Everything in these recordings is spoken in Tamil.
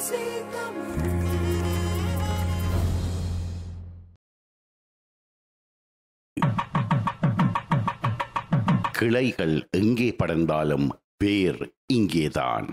கிளைகள் எங்கே படர்ந்தாலும் வேர் இங்கேதான்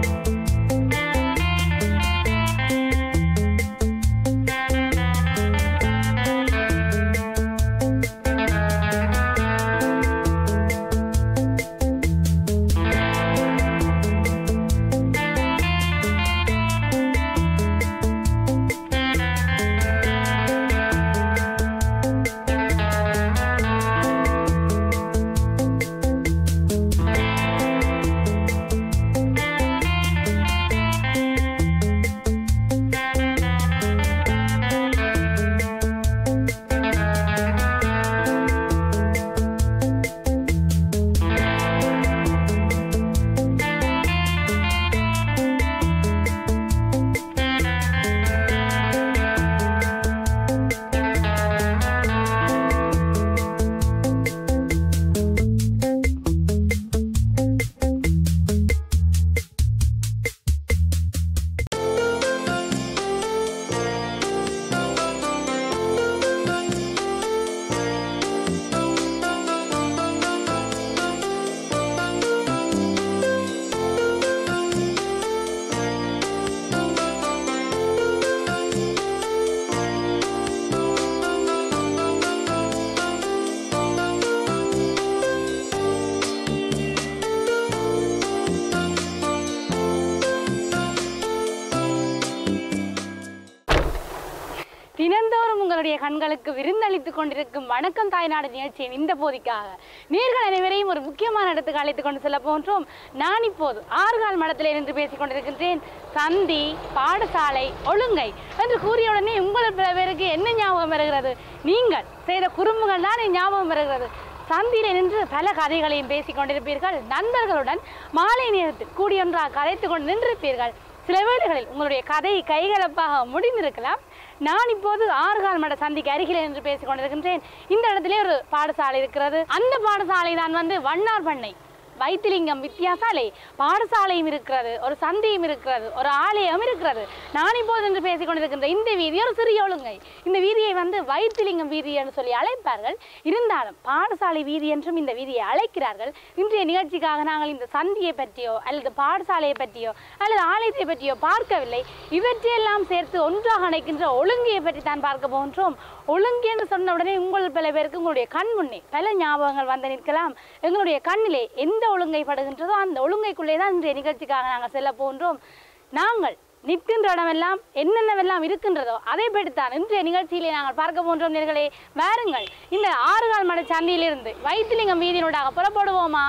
தினந்தோறும் உங்களுடைய கண்களுக்கு விருந்தளித்துக் கொண்டிருக்கும் வணக்கம் தாய்நாடு நிகழ்ச்சியின் இந்த போதிக்காக நீர்கள் அனைவரையும் ஒரு முக்கியமான இடத்துக்கு அழைத்துக் கொண்டு செல்ல போன்றோம் நான் இப்போது ஆறுகால் மடத்திலே நின்று பேசிக் கொண்டிருக்கின்றேன் சந்தி பாடசாலை ஒழுங்கை என்று கூறியவுடனே உங்கள் பல பேருக்கு என்ன ஞாபகம் வருகிறது நீங்கள் செய்த குறும்புகள் தான் என் ஞாபகம் வருகிறது சந்தியிலே நின்று பல கதைகளையும் பேசிக் கொண்டிருப்பீர்கள் நண்பர்களுடன் மாலை நேரத்தில் கூடியொன்றாக கதைத்துக் கொண்டு நின்றிருப்பீர்கள் சில வேளைகளில் உங்களுடைய கதை கைகலப்பாக முடிந்திருக்கலாம் நான் இப்போது ஆறுகால் மட சந்திக்கு அருகில் என்று பேசிக் கொண்டிருக்கின்றேன் இந்த இடத்திலே ஒரு பாடசாலை இருக்கிறது அந்த பாடசாலை தான் வந்து வண்ணார் பண்ணை வைத்திலிங்கம் வித்தியாசாலை பாடசாலையும் இருக்கிறது ஒரு சந்தியும் இருக்கிறது ஒரு ஆலயம் இருக்கிறது நான் இப்போது என்று பேசிக் கொண்டிருக்கின்ற இந்த வீதி ஒரு சிறிய ஒழுங்கை இந்த வீதியை வந்து வைத்திலிங்கம் வீதி என்று சொல்லி அழைப்பார்கள் இருந்தாலும் பாடசாலை வீதி என்றும் இந்த வீதியை அழைக்கிறார்கள் இன்றைய நிகழ்ச்சிக்காக நாங்கள் இந்த சந்தியை பற்றியோ அல்லது பாடசாலையை பற்றியோ அல்லது ஆலயத்தை பற்றியோ பார்க்கவில்லை இவற்றையெல்லாம் சேர்த்து ஒன்றாக அணைக்கின்ற ஒழுங்கையை பற்றி தான் பார்க்க போகின்றோம் ஒழுங்கு என்று சொன்ன உடனே உங்கள் பல பேருக்கு உங்களுடைய கண் முன்னே பல ஞாபகங்கள் வந்து நிற்கலாம் எங்களுடைய கண்ணிலே எந்த ஒழுங்கை படுகின்றதோ அந்த ஒழுங்கைக்குள்ளே தான் இன்றைய நிகழ்ச்சிக்காக நாங்கள் செல்ல போகின்றோம் நாங்கள் நிற்கின்ற இடமெல்லாம் என்னென்னவெல்லாம் இருக்கின்றதோ அதை பற்றித்தான் இன்றைய நிகழ்ச்சியிலே நாங்கள் பார்க்க போன்றோம் நேர்களே வாருங்கள் இந்த ஆறுகால் மட சந்தியிலிருந்து வைத்திலிங்கம் வீதியினூடாக புறப்படுவோமா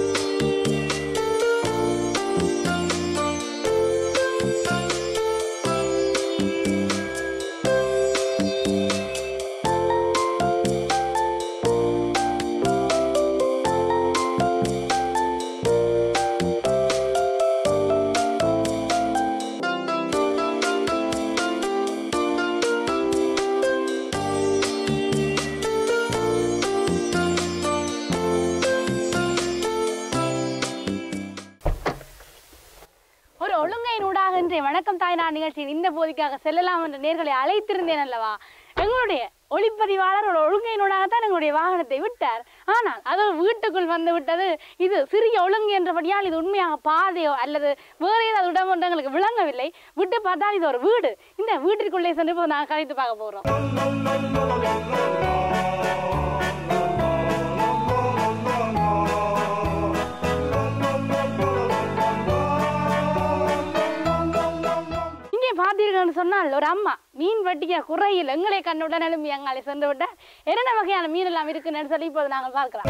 ஒரு ஒழுங்கையினூடாக இன்றைய வணக்கம் தாய்நாடு நிகழ்ச்சியின் இந்த போதிக்காக செல்லலாம் என்ற நேர்களை அழைத்திருந்தேன் அல்லவா எங்களுடைய ஒளிப்பதிவாளர் ஒரு ஒழுங்கையினூடாகத்தான் எங்களுடைய வாகனத்தை விட்டார் ஆனால் அது ஒரு வீட்டுக்குள் வந்து விட்டது இது சிறிய ஒழுங்கு என்றபடியால் இது உண்மையாக பாதையோ அல்லது வேறு ஏதாவது இடம் ஒன்று எங்களுக்கு விளங்கவில்லை விட்டு பார்த்தால் இது ஒரு வீடு இந்த வீட்டிற்குள்ளே சென்று இப்போ நாங்கள் கழித்து பார்க்க போகிறோம் இங்கே பார்த்தீர்கள்னு சொன்னால் ஒரு அம்மா மீன் வெட்டிய குறையில் எங்களை கண்டுடன் எழும்பி அங்காலே சென்று விட்டார் என்னென்ன வகையான மீன் எல்லாம் இருக்குன்னு சொல்லி இப்போது நாங்கள் பார்க்கலாம்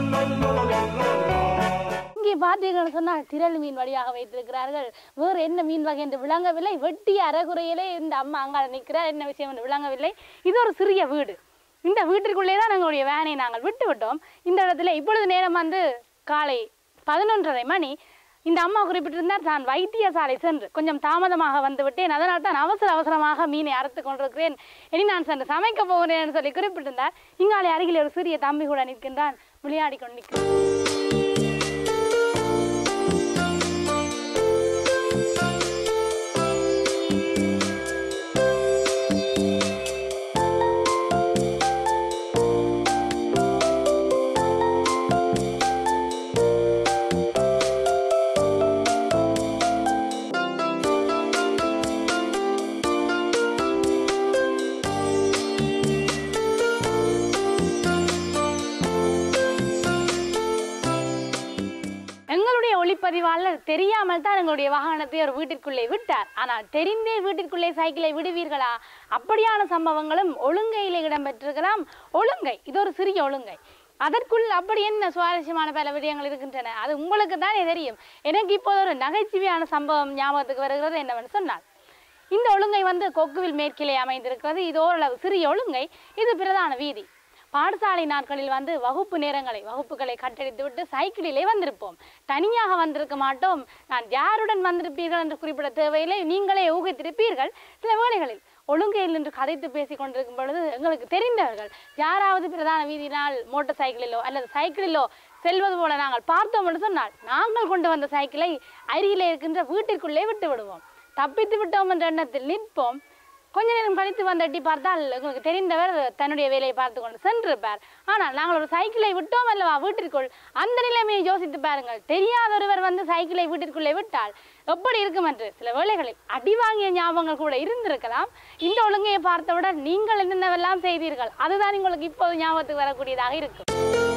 இங்கே பார்த்தீர்கள் சொன்னால் திரள் மீன் வழியாக வைத்திருக்கிறார்கள் வேறு என்ன மீன் வகை என்று விளங்கவில்லை வெட்டிய அறகுறையிலே இந்த அம்மா அங்கால நிற்கிறார் என்ன விஷயம் என்று விளங்கவில்லை இது ஒரு சிறிய வீடு இந்த வீட்டிற்குள்ளே தான் எங்களுடைய வேனை நாங்கள் விட்டு விட்டோம் இந்த இடத்துல இப்பொழுது நேரம் வந்து காலை பதினொன்றரை மணி இந்த அம்மா குறிப்பிட்டிருந்தார் நான் வைத்தியசாலை சென்று கொஞ்சம் தாமதமாக வந்து விட்டேன் அதனால் தான் அவசர அவசரமாக மீனை அறுத்து கொண்டிருக்கிறேன் இனி நான் சென்று சமைக்க போகிறேன் என்று சொல்லி குறிப்பிட்டிருந்தார் இங்காலே அருகில் ஒரு சிறிய தம்பி கூட நிற்கின்றான் விளையாடி கொண்டு நிற்கிறான் தான் எங்களுடைய வாகனத்தை ஒரு வீட்டிற்குள்ளே விட்டார் ஆனால் தெரிந்தே வீட்டிற்குள்ளே சைக்கிளை விடுவீர்களா அப்படியான சம்பவங்களும் ஒழுங்கையிலே இடம்பெற்றிருக்கலாம் ஒழுங்கை இது ஒரு சிறிய ஒழுங்கை அதற்குள் அப்படி என்ன சுவாரஸ்யமான பல விடயங்கள் இருக்கின்றன அது உங்களுக்கு தானே தெரியும் எனக்கு இப்போது ஒரு நகைச்சுவையான சம்பவம் ஞாபகத்துக்கு வருகிறது என்னவென்று சொன்னால் இந்த ஒழுங்கை வந்து கொக்குவில் மேற்கிலே அமைந்திருக்கிறது இது ஓரளவு சிறிய ஒழுங்கை இது பிரதான வீதி பாடசாலை நாட்களில் வந்து வகுப்பு நேரங்களை வகுப்புகளை கட்டடித்து விட்டு சைக்கிளிலே வந்திருப்போம் தனியாக வந்திருக்க மாட்டோம் நான் யாருடன் வந்திருப்பீர்கள் என்று குறிப்பிட தேவையில்லை நீங்களே ஊகித்திருப்பீர்கள் சில வேளைகளில் ஒழுங்கையில் நின்று கதைத்து பேசிக் கொண்டிருக்கும் பொழுது எங்களுக்கு தெரிந்தவர்கள் யாராவது பிரதான வீதியினால் மோட்டார் சைக்கிளிலோ அல்லது சைக்கிளிலோ செல்வது போல நாங்கள் பார்த்தோம் என்று சொன்னால் நாங்கள் கொண்டு வந்த சைக்கிளை அருகிலே இருக்கின்ற வீட்டிற்குள்ளே விட்டு விடுவோம் தப்பித்து விட்டோம் என்ற எண்ணத்தில் நிற்போம் கொஞ்ச நேரம் கழித்து வந்து எட்டி பார்த்தால் உங்களுக்கு தெரிந்தவர் தன்னுடைய வேலையை பார்த்து கொண்டு சென்றிருப்பார் ஆனால் நாங்கள் ஒரு சைக்கிளை விட்டோம் அல்லவா வீட்டிற்குள் அந்த நிலைமையை யோசித்து பாருங்கள் தெரியாத ஒருவர் வந்து சைக்கிளை வீட்டிற்குள்ளே விட்டால் எப்படி இருக்கும் என்று சில வேளைகளில் அடி வாங்கிய ஞாபகங்கள் கூட இருந்திருக்கலாம் இந்த ஒழுங்கையை பார்த்தவுடன் நீங்கள் என்னென்னவெல்லாம் செய்தீர்கள் அதுதான் உங்களுக்கு இப்போது ஞாபகத்துக்கு வரக்கூடியதாக இருக்கும்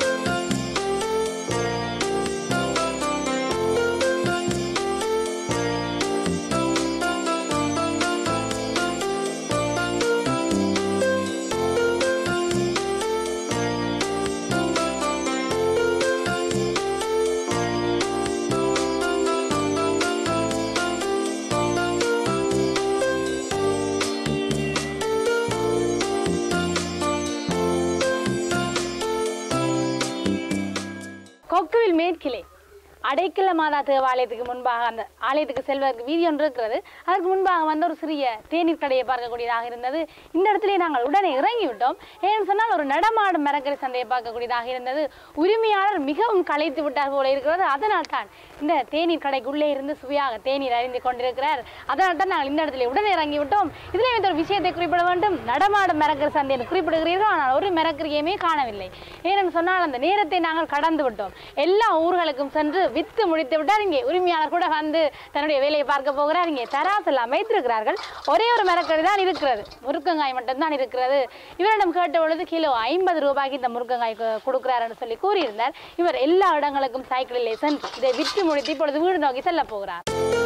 கொக்குவில் மேற்கிலே அடைக்கல மாதா தேவாலயத்துக்கு முன்பாக அந்த ஆலயத்துக்கு செல்வதற்கு வீதி ஒன்று இருக்கிறது அதற்கு முன்பாக வந்து ஒரு சிறிய தேநீர் கடையை பார்க்கக்கூடியதாக இருந்தது இந்த இடத்திலே நாங்கள் உடனே இறங்கி விட்டோம் ஏன்னு சொன்னால் ஒரு நடமாடும் மரக்கறி சந்தையை பார்க்கக்கூடியதாக இருந்தது உரிமையாளர் மிகவும் களைத்து விட்டார் போல இருக்கிறது அதனால் தான் இந்த தேநீர் கடைக்குள்ளே இருந்து சுவையாக தேநீர் அறிந்து கொண்டிருக்கிறார் அதனால் தான் நாங்கள் இந்த இடத்துல உடனே இறங்கி விட்டோம் இதிலே இந்த ஒரு விஷயத்தை குறிப்பிட வேண்டும் நடமாடும் மரக்கறி சந்தை என்று குறிப்பிடுகிறீர்கள் ஆனால் ஒரு மரக்கறியுமே காணவில்லை ஏனென்று சொன்னால் அந்த நேரத்தை நாங்கள் கடந்து விட்டோம் எல்லா ஊர்களுக்கும் சென்று வித்து முடித்து விட்டார் இங்கே உரிமையாளர் கூட வந்து தன்னுடைய வேலையை பார்க்க போகிறார் இங்கே தராசு எல்லாம் வைத்திருக்கிறார்கள் ஒரே ஒரு மரக்கறி தான் இருக்கிறது முருக்கங்காய் மட்டும்தான் இருக்கிறது இவரிடம் கேட்ட பொழுது கிலோ ஐம்பது ரூபாய்க்கு இந்த முருக்கங்காய் கு- கொடுக்கிறாருன்னு சொல்லி கூறியிருந்தார் இவர் எல்லா இடங்களுக்கும் சைக்கிளிலே சென்று இதை விற்று முடித்து இப்பொழுது வீடு நோக்கி செல்ல போகிறார்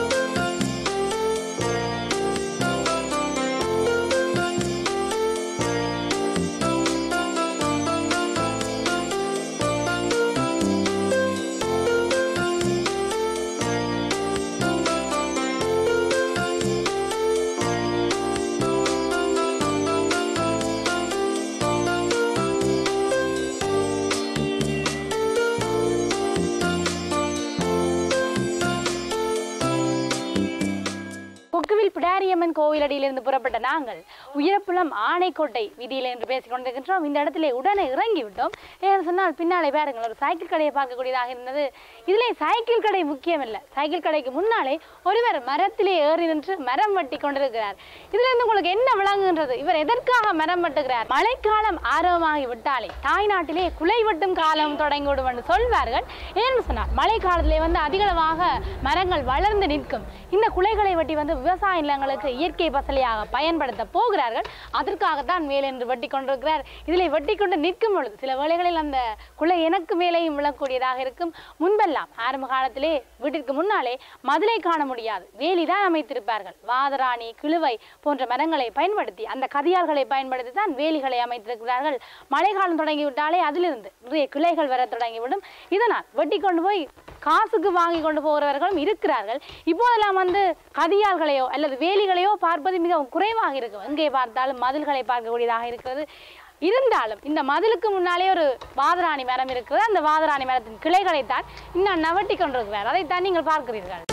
கொக்குவில் பிடாரியம்மன் கோவிலடியிலிருந்து புறப்பட்ட நாங்கள் உயரப்புலம் ஆனைக்கோட்டை வீதியில் என்று பேசிக் கொண்டிருக்கின்றோம் இந்த இடத்திலே உடனே இறங்கி விட்டோம் ஏன்னு சொன்னால் பின்னாலே பாருங்கள் ஒரு சைக்கிள் கடையை பார்க்கக்கூடியதாக இருந்தது இதிலே சைக்கிள் கடை முக்கியமில்லை சைக்கிள் கடைக்கு முன்னாலே ஒருவர் மரத்திலே ஏறி நின்று மரம் வெட்டி கொண்டிருக்கிறார் இதுல இருந்து உங்களுக்கு என்ன விளங்குகின்றது இவர் எதற்காக மரம் வெட்டுகிறார் மழைக்காலம் ஆரம்பமாகி விட்டாலே தாய்நாட்டிலே குலை வெட்டும் காலம் தொடங்கிவிடும் என்று சொல்வார்கள் ஏன்னு சொன்னால் மழை காலத்திலே வந்து அதிகளவாக மரங்கள் வளர்ந்து நிற்கும் இந்த குலைகளை வெட்டி வந்து விவசாய நிலங்களுக்கு இயற்கை பசலையாக பயன்படுத்த போகிறார்கள் அதற்காகத்தான் மேலே என்று வெட்டி கொண்டிருக்கிறார் இதில் வெட்டி கொண்டு நிற்கும் பொழுது சில வேளைகளில் அந்த குலை எனக்கு மேலேயும் விழக்கூடியதாக இருக்கும் முன்பெல்லாம் ஆரம்ப காலத்திலே வீட்டிற்கு முன்னாலே மதிலை காண முடியாது வேலி தான் அமைத்திருப்பார்கள் வாதராணி கிழுவை போன்ற மரங்களை பயன்படுத்தி அந்த கதியால்களை பயன்படுத்தி தான் வேலிகளை அமைத்திருக்கிறார்கள் மழைக்காலம் தொடங்கிவிட்டாலே அதிலிருந்து நிறைய கிளைகள் வர தொடங்கிவிடும் இதனால் வெட்டி கொண்டு போய் காசுக்கு வாங்கி கொண்டு போகிறவர்களும் இருக்கிறார்கள் இப்போதெல்லாம் வந்து கதியால்களையோ அல்லது வேலிகளையோ பார்ப்பது மிகவும் குறைவாக இருக்கும் எங்கே பார்த்தாலும் மதில்களை பார்க்கக்கூடியதாக இருக்கிறது இருந்தாலும் இந்த மதிலுக்கு முன்னாலே ஒரு வாதராணி மரம் இருக்கிறது அந்த வாதராணி மரத்தின் கிளைகளை தான் இன்னும் நவட்டி கொண்டிருக்கிறார் அதைத்தான் நீங்கள் பார்க்கிறீர்கள்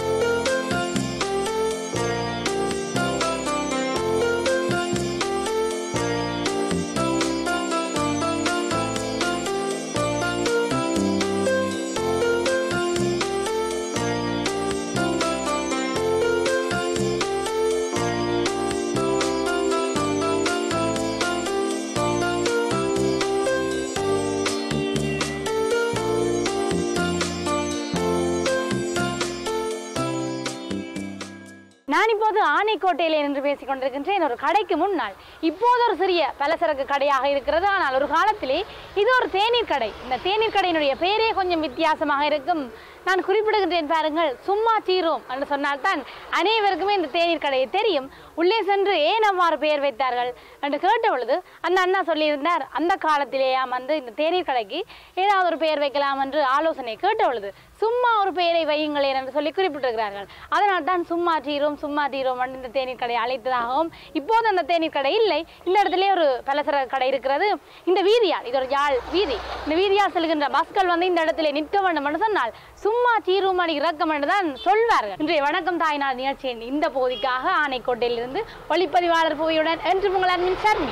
நான் இப்போது ஆனைக்கோட்டையில் நின்று பேசிக் கொண்டிருக்கின்றேன் ஒரு கடைக்கு முன்னால் இப்போது ஒரு சிறிய பலசரக்கு கடையாக இருக்கிறது ஆனால் ஒரு காலத்திலே இது ஒரு தேநீர் கடை இந்த தேநீர் கடையினுடைய பெயரே கொஞ்சம் வித்தியாசமாக இருக்கும் நான் குறிப்பிடுகின்றேன் பாருங்கள் சும்மா தீரும் என்று சொன்னால்தான் அனைவருக்குமே இந்த தேநீர் கடையை தெரியும் உள்ளே சென்று ஏன் அவ்வாறு பெயர் வைத்தார்கள் என்று கேட்ட பொழுது அந்த அண்ணா சொல்லியிருந்தார் அந்த காலத்திலேயாம் வந்து இந்த தேநீர் கடைக்கு ஏதாவது ஒரு பெயர் வைக்கலாம் என்று ஆலோசனை கேட்ட பொழுது சும்மா ஒரு பெயரை வையுங்களேன் என்று சொல்லி குறிப்பிட்டிருக்கிறார்கள் அதனால் தான் சும்மா தீரும் சும்மா தீரும் என்று இந்த தேநீர் கடையை அழைத்ததாகவும் இப்போது அந்த தேநீர் கடை இல்லை இந்த இடத்துல ஒரு பலசர கடை இருக்கிறது இந்த வீதியால் இது ஒரு யாழ் வீதி இந்த வீதியால் செல்கின்ற பஸ்கள் வந்து இந்த இடத்துல நிற்க வேண்டும் என்று சொன்னால் சும்மா தீரும் அணி இறக்கம் என்று தான் சொல்வார்கள் இன்றைய வணக்கம் தாய்நாள் நிகழ்ச்சியின் இந்த பகுதிக்காக ஆணைக்கோட்டையிலிருந்து ஒளிப்பதிவாளர் புவியுடன் என்று உங்கள் அன்பின் சர்மி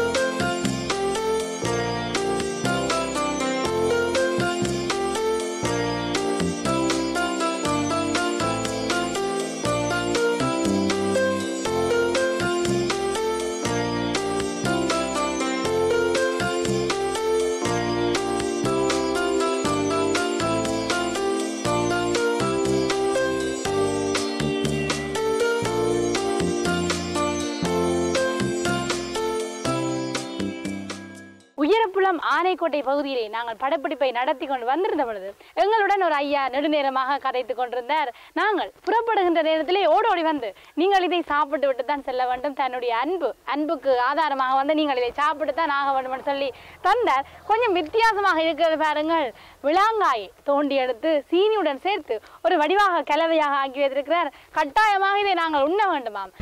உயரப்புலம் ஆனைக்கோட்டை பகுதியிலே நாங்கள் படப்பிடிப்பை நடத்தி கொண்டு வந்திருந்த பொழுது எங்களுடன் ஒரு ஐயா நெடுநேரமாக கதைத்துக் கொண்டிருந்தார் நாங்கள் புறப்படுகின்ற நேரத்திலே ஓடோடி வந்து நீங்கள் இதை சாப்பிட்டு விட்டு தான் செல்ல வேண்டும் தன்னுடைய அன்பு அன்புக்கு ஆதாரமாக வந்து நீங்கள் இதை சாப்பிட்டு தான் ஆக வேண்டும் என்று சொல்லி தந்தார் கொஞ்சம் வித்தியாசமாக இருக்கிறது பாருங்கள் விளாங்காயை தோண்டி எடுத்து சீனியுடன் சேர்த்து ஒரு வடிவாக கலவையாக ஆக்கி வைத்திருக்கிறார் கட்டாயமாக இதை நாங்கள் உண்ண வேண்டுமாம்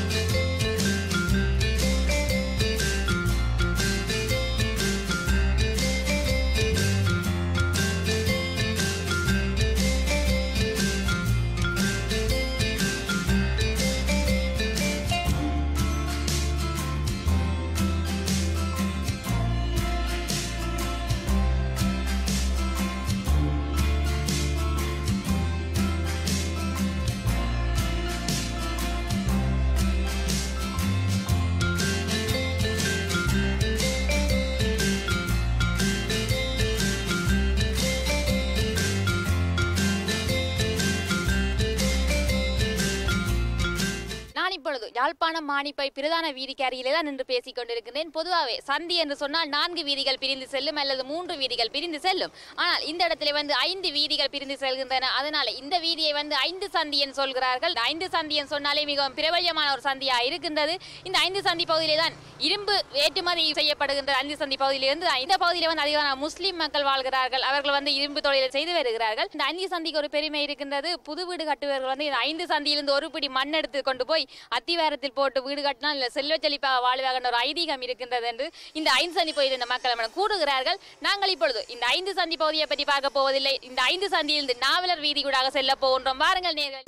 நான் இப்பொழுது யாழ்ப்பாணம் மானிப்பை பிரதான வீதிக்கு அருகிலே தான் நின்று பேசிக் கொண்டிருக்கிறேன் பொதுவாகவே சந்தி என்று சொன்னால் நான்கு வீதிகள் பிரிந்து செல்லும் அல்லது மூன்று வீதிகள் பிரிந்து செல்லும் ஆனால் இந்த இடத்துல வந்து ஐந்து வீதிகள் பிரிந்து செல்கின்றன அதனால இந்த வீதியை வந்து ஐந்து சந்தி என்று சொல்கிறார்கள் இந்த ஐந்து சந்தி என்று சொன்னாலே மிகவும் பிரபல்யமான ஒரு சந்தியா இருக்கின்றது இந்த ஐந்து சந்தி பகுதியிலே தான் இரும்பு ஏற்றுமதி செய்யப்படுகின்ற ஐந்து சந்தி பகுதியிலிருந்து இந்த பகுதியில் வந்து அதிகமான முஸ்லிம் மக்கள் வாழ்கிறார்கள் அவர்கள் வந்து இரும்பு தொழிலை செய்து வருகிறார்கள் இந்த ஐந்து சந்திக்கு ஒரு பெருமை இருக்கின்றது புது வீடு கட்டுபவர்கள் வந்து இந்த ஐந்து சந்தியிலிருந்து ஒரு பிடி மண் எடுத்து கொண்டு போய் அத்திவாரத்தில் போட்டு வீடு கட்டினால் இல்லை செல்வ செழிப்பாக வாழ்வாக ஒரு ஐதீகம் இருக்கின்றது என்று இந்த ஐந்து சந்தி பகுதியில் இந்த மக்கள் நம்மிடம் கூறுகிறார்கள் நாங்கள் இப்பொழுது இந்த ஐந்து சந்தி பகுதியை பற்றி பார்க்க போவதில்லை இந்த ஐந்து சந்தியிலிருந்து நாவலர் வீதி கூடாக செல்ல போகின்றோம் வாருங்கள் நேர்கள்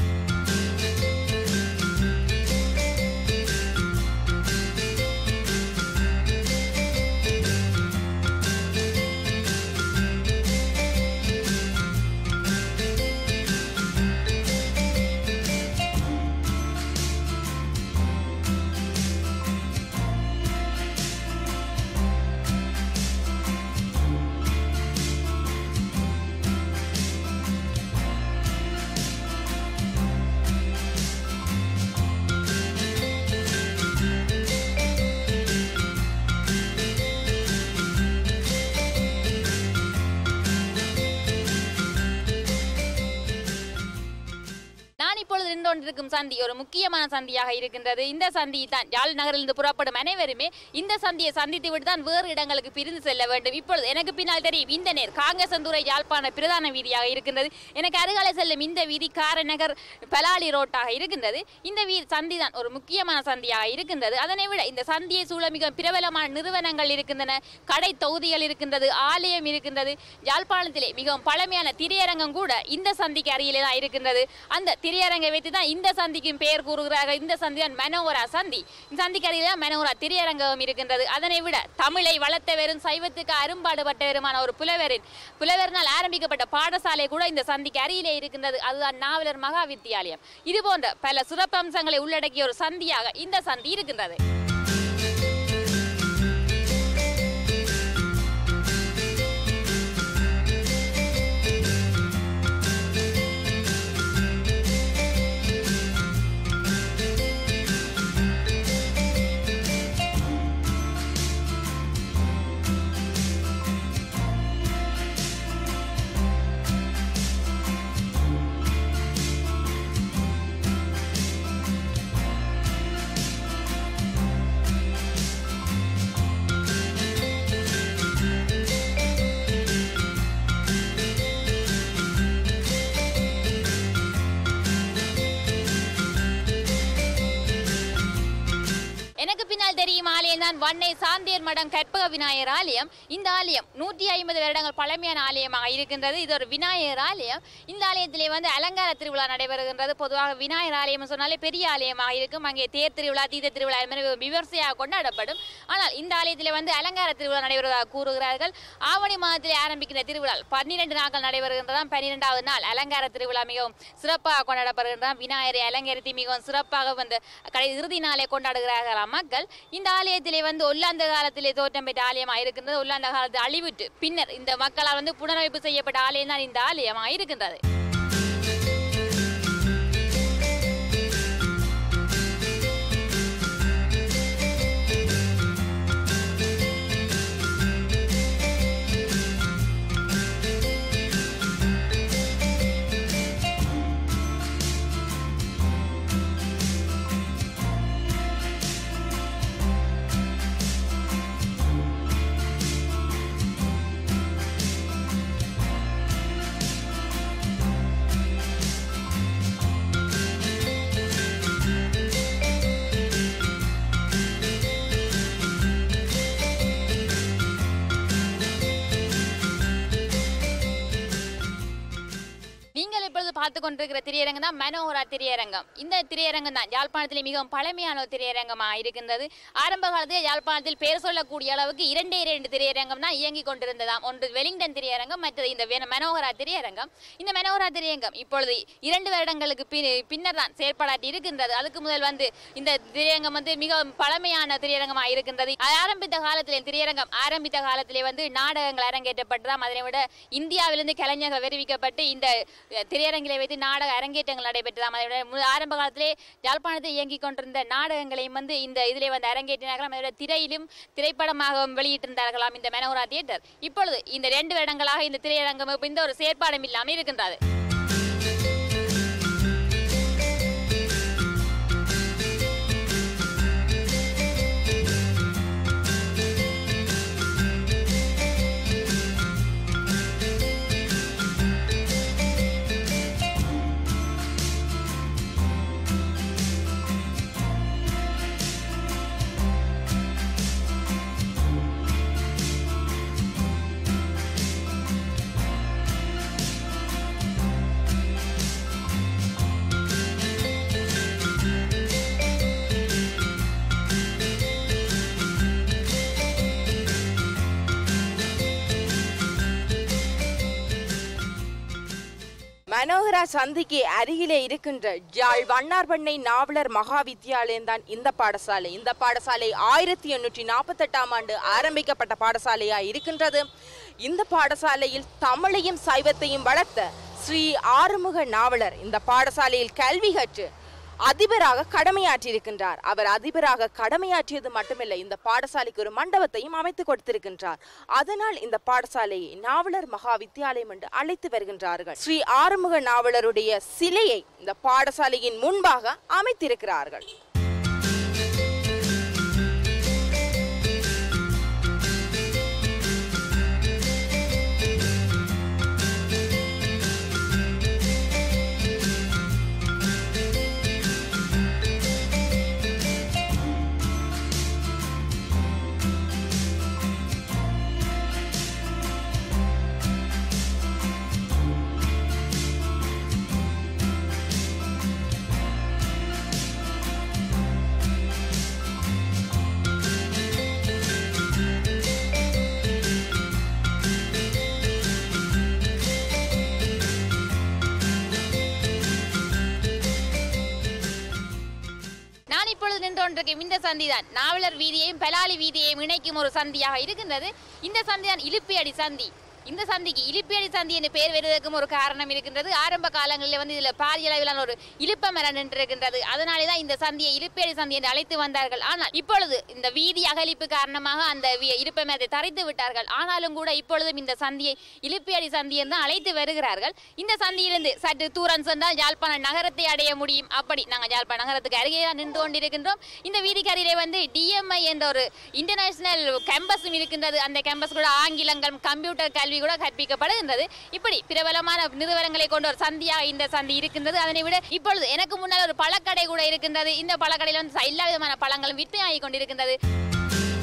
நான் இப்பொழுது நின்று கொண்டிருக்கும் சந்தி ஒரு முக்கியமான சந்தியாக இருக்கின்றது இந்த சந்தி தான் யாழ் நகரிலிருந்து புறப்படும் அனைவருமே இந்த சந்தியை சந்தித்து விட்டு தான் வேறு இடங்களுக்கு பிரிந்து செல்ல வேண்டும் இப்பொழுது எனக்கு பின்னால் தெரியும் இந்த நேர் காங்கசந்துறை யாழ்ப்பாண பிரதான வீதியாக இருக்கின்றது எனக்கு அருகாலை செல்லும் இந்த வீதி காரநகர் பலாலி ரோட்டாக இருக்கின்றது இந்த வீ சந்தி தான் ஒரு முக்கியமான சந்தியாக இருக்கின்றது அதனை விட இந்த சந்தியை சூழ மிக பிரபலமான நிறுவனங்கள் இருக்கின்றன கடை தொகுதிகள் இருக்கின்றது ஆலயம் இருக்கின்றது யாழ்ப்பாணத்திலே மிகவும் பழமையான திரையரங்கம் கூட இந்த சந்திக்கு அருகிலே தான் இருக்கின்றது அந்த திரையரங்கை வைத்து தான் இந்த சந்திக்கும் பெயர் கூறுகிறார்கள் இந்த சந்தி தான் மனோகரா சந்தி இந்த சந்திக்கு அருகிலே தான் மனோகரா திரையரங்கம் இருக்கின்றது அதனை விட தமிழை வளர்த்தவரும் சைவத்துக்கு அரும்பாடுபட்டவருமான ஒரு புலவரின் புலவரினால் ஆரம்பிக்கப்பட்ட பாடசாலை கூட இந்த சந்திக்கு அருகிலே இருக்கின்றது அதுதான் நாவலர் மகா வித்தியாலயம் இது போன்ற பல சிறப்பம்சங்களை உள்ளடக்கிய ஒரு சந்தியாக இந்த சந்தி இருக்கின்றது ஆலயம் தான் வன்னை சாந்தியர் மடம் கற்பக விநாயகர் ஆலயம் இந்த ஆலயம் நூற்றி ஐம்பது வருடங்கள் பழமையான ஆலயமாக இருக்கின்றது இது ஒரு விநாயகர் ஆலயம் இந்த ஆலயத்திலே வந்து அலங்கார திருவிழா நடைபெறுகின்றது பொதுவாக விநாயகர் ஆலயம் சொன்னாலே பெரிய ஆலயமாக இருக்கும் அங்கே தேர் திருவிழா தீத திருவிழா இது மாதிரி விமர்சையாக கொண்டாடப்படும் ஆனால் இந்த ஆலயத்திலே வந்து அலங்கார திருவிழா நடைபெறுவதாக கூறுகிறார்கள் ஆவணி மாதத்திலே ஆரம்பிக்கிற திருவிழா பன்னிரண்டு நாட்கள் நடைபெறுகின்றதாம் பன்னிரெண்டாவது நாள் அலங்கார திருவிழா மிகவும் சிறப்பாக கொண்டாடப்படுகின்றதாம் விநாயகரை அலங்கரித்து மிகவும் சிறப்பாக வந்து கடை இறுதி நாளை கொண்டாடுகிறார்களாம் மக்கள் இந்த ஆலயத்திலே வந்து ஒல்லாந்த காலத்திலே தோற்றம் பெற்ற ஆலயமாக இருக்கின்றது ஒல்லாந்த காலத்து அழிவிட்டு பின்னர் இந்த மக்களால் வந்து புனரமைப்பு செய்யப்பட்ட ஆலயம் தான் இந்த ஆலயமாக இருக்கின்றது நீங்கள் இப்பொழுது பார்த்து கொண்டிருக்கிற திரையரங்கம் தான் மனோகரா திரையரங்கம் இந்த திரையரங்கம் தான் யாழ்ப்பாணத்தில் மிகவும் பழமையான ஒரு திரையரங்கமாக இருக்கின்றது ஆரம்ப காலத்தில் யாழ்ப்பாணத்தில் பேர் சொல்லக்கூடிய அளவுக்கு இரண்டே இரண்டு திரையரங்கம் தான் இயங்கிக் கொண்டிருந்ததாம் ஒன்று வெலிங்டன் திரையரங்கம் மற்றது இந்த வென- மனோகரா திரையரங்கம் இந்த மனோகரா திரையரங்கம் இப்பொழுது இரண்டு வருடங்களுக்கு பின் பின்னர் தான் செயற்பாடாட்டி இருக்கின்றது அதுக்கு முதல் வந்து இந்த திரையரங்கம் வந்து மிகவும் பழமையான திரையரங்கமாக இருக்கின்றது ஆரம்பித்த காலத்திலே திரையரங்கம் ஆரம்பித்த காலத்திலே வந்து நாடகங்கள் அரங்கேற்றப்பட்டதாம் அதனை விட இந்தியாவிலிருந்து கலைஞர்கள் விரிவிக்கப்பட்டு இந்த அஹ், திரையரங்கிலே வைத்து நாடக அரங்கேற்றங்கள் நடைபெற்றதாம் அதை விட மு- ஆரம்ப காலத்திலே யாழ்ப்பாணத்தில் இயங்கிக் கொண்டிருந்த நாடகங்களையும் வந்து இந்த இதிலே வந்து அரங்கேற்றினார்களாம் அதை விட திரையிலும் திரைப்படமாக வெளியிட்டிருந்தார்களாம் இந்த மெனோரா தியேட்டர் இப்பொழுது இந்த ரெண்டு வருடங்களாக இந்த திரையரங்கம் இப்ப இந்த ஒரு செயற்பாடும் இல்லாமல் இருக்கின்றது மனோகரா சந்திக்கு அருகிலே இருக்கின்ற யாழ் வண்ணார்பண்ணை நாவலர் மகா வித்தியாலயம் தான் இந்த பாடசாலை இந்த பாடசாலை ஆயிரத்தி எண்ணூற்றி நாற்பத்தெட்டாம் ஆண்டு ஆரம்பிக்கப்பட்ட பாடசாலையா இருக்கின்றது இந்த பாடசாலையில் தமிழையும் சைவத்தையும் வளர்த்த ஸ்ரீ ஆறுமுக நாவலர் இந்த பாடசாலையில் கல்வி கற்று அதிபராக கடமையாற்றியிருக்கின்றார் அவர் அதிபராக கடமையாற்றியது மட்டுமில்லை இந்த பாடசாலைக்கு ஒரு மண்டபத்தையும் அமைத்து கொடுத்திருக்கின்றார் அதனால் இந்த பாடசாலையை நாவலர் மகா வித்தியாலயம் என்று அழைத்து வருகின்றார்கள் ஸ்ரீ ஆறுமுக நாவலருடைய சிலையை இந்த பாடசாலையின் முன்பாக அமைத்திருக்கிறார்கள் நான் இப்பொழுது நின்று கொண்டிருக்கும் இந்த சந்திதான் நாவலர் வீதியையும் பலாலி வீதியையும் இணைக்கும் ஒரு சந்தியாக இருக்கின்றது இந்த சந்திதான் இலுப்பியடி சந்தி இந்த சந்திக்கு இலிப்பியடி சந்தி என்று பெயர் வருவதற்கும் ஒரு காரணம் இருக்கின்றது ஆரம்ப காலங்களில் வந்து இதில் பாரிய அளவிலான ஒரு இலுப்ப மரம் நின்றிருக்கின்றது அதனாலே தான் இந்த சந்தியை இலுப்பியடி சந்தி என்று அழைத்து வந்தார்கள் ஆனால் இப்பொழுது இந்த வீதி அகலிப்பு காரணமாக அந்த வி- இலுப்ப மரத்தை தரைத்து விட்டார்கள் ஆனாலும் கூட இப்பொழுதும் இந்த சந்தியை இலுப்பியடி சந்தி என்று அழைத்து வருகிறார்கள் இந்த சந்தியிலிருந்து சற்று தூரம் சென்றால் யாழ்ப்பாண நகரத்தை அடைய முடியும் அப்படி நாங்கள் யாழ்ப்பாண நகரத்துக்கு அருகே தான் நின்று கொண்டிருக்கின்றோம் இந்த வீதிக்கரையிலே வந்து டிஎம்ஐ என்ற ஒரு இன்டர்நேஷனல் கேம்பஸும் இருக்கின்றது அந்த கேம்பஸ் கூட ஆங்கிலங்கள் கம்ப்யூட்டர் கல்வி கூட கற்பிக்கப்படுகின்றது இப்படி பிரபலமான நிறுவனங்களை கொண்ட ஒரு சந்தியாக இந்த சந்தி இருக்கின்றது அதனை விட இப்பொழுது எனக்கு முன்னால் ஒரு பழக்கடை கூட இருக்கின்றது இந்த பழக்கடையில் வந்து எல்லா விதமான பழங்களும் விற்பனையாகி கொண்டிருக்கின்றது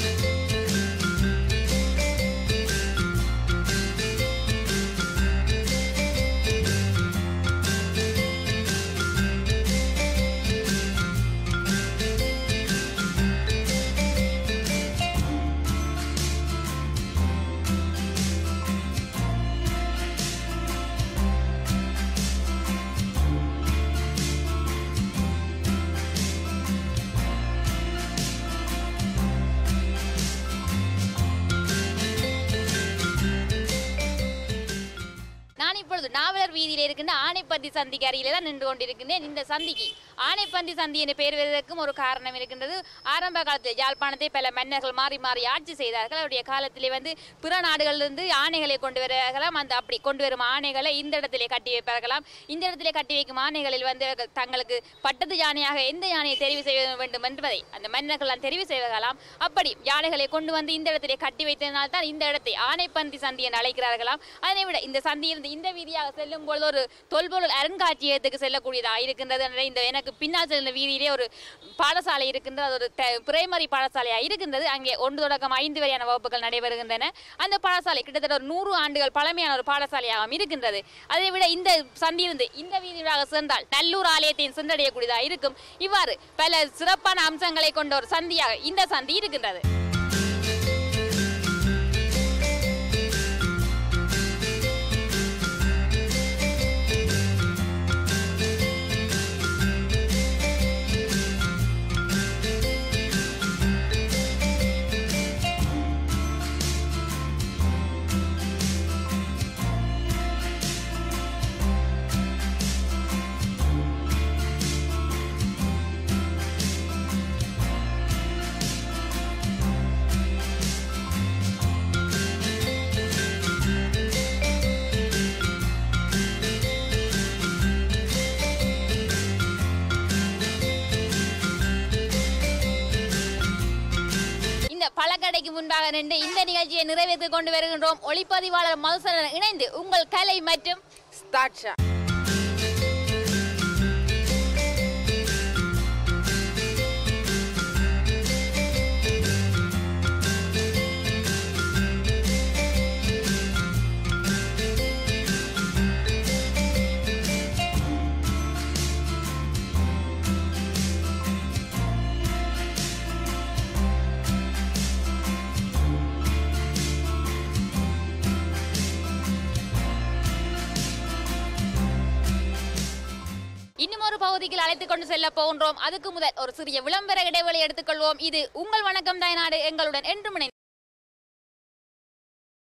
இப்பொழுது நாவலர் வீதியில் இருக்கின்ற ஆனைப்பந்தி சந்திக்கு அருகிலே தான் நின்று கொண்டிருக்கின்றேன் இந்த சந்திக்கு ஆனைப்பந்தி சந்தி என்று பெயர் வருவதற்கும் ஒரு காரணம் இருக்கின்றது ஆரம்ப காலத்தில் யாழ்ப்பாணத்தை பல மன்னர்கள் மாறி மாறி ஆட்சி செய்தார்கள் அவருடைய காலத்திலே வந்து பிற நாடுகளிலிருந்து ஆணைகளை கொண்டு வருகிறாம் அந்த அப்படி கொண்டு வரும் ஆணைகளை இந்த இடத்திலே கட்டி வைப்பார்களாம் இந்த இடத்திலே கட்டி வைக்கும் ஆணைகளில் வந்து அவர்கள் தங்களுக்கு பட்டத்து யானையாக எந்த யானையை தெரிவு செய்ய வேண்டும் என்பதை அந்த மன்னர்கள் தெரிவு செய்வார்களாம் அப்படி யானைகளை கொண்டு வந்து இந்த இடத்திலே கட்டி வைத்ததனால் தான் இந்த இடத்தை ஆனைப்பந்தி சந்தி என்று அழைக்கிறார்களாம் அதனை விட இந்த சந்தியிலிருந்து இந்த வீதியாக செல்லும் பொழுது ஒரு தொல்பொருள் அருங்காட்சியகத்துக்கு செல்லக்கூடியதாக இருக்கின்றது என்ற இந்த எனக்கு பின்னால் செல்லும் வீதியிலே ஒரு பாடசாலை இருக்கின்றது அது ஒரு பிரைமரி பாடசாலையாக இருக்கின்றது அங்கே ஒன்று தொடக்கம் ஐந்து வரையான வகுப்புகள் நடைபெறுகின்றன அந்த பாடசாலை கிட்டத்தட்ட ஒரு நூறு ஆண்டுகள் பழமையான ஒரு பாடசாலையாகவும் இருக்கின்றது அதை விட இந்த சந்தியிலிருந்து இந்த வீதியாக சென்றால் நல்லூர் ஆலயத்தையும் சென்றடையக்கூடியதாக இருக்கும் இவ்வாறு பல சிறப்பான அம்சங்களை கொண்ட ஒரு சந்தியாக இந்த சந்தி இருக்கின்றது இந்த பழக்கடைக்கு முன்பாக நின்று இந்த நிகழ்ச்சியை நிறைவேற்றிக் கொண்டு வருகின்றோம் ஒளிப்பதிவாளர் மதுசரன் இணைந்து உங்கள் கலை மற்றும் ஸ்டார்ட் இன்னும் ஒரு பகுதிக்கு அழைத்துக் கொண்டு செல்ல போகின்றோம் அதுக்கு முதல் ஒரு சிறிய விளம்பர இடைவெளி எடுத்துக்கொள்வோம் இது உங்கள் வணக்கம் தாய்நாடு எங்களுடன் என்று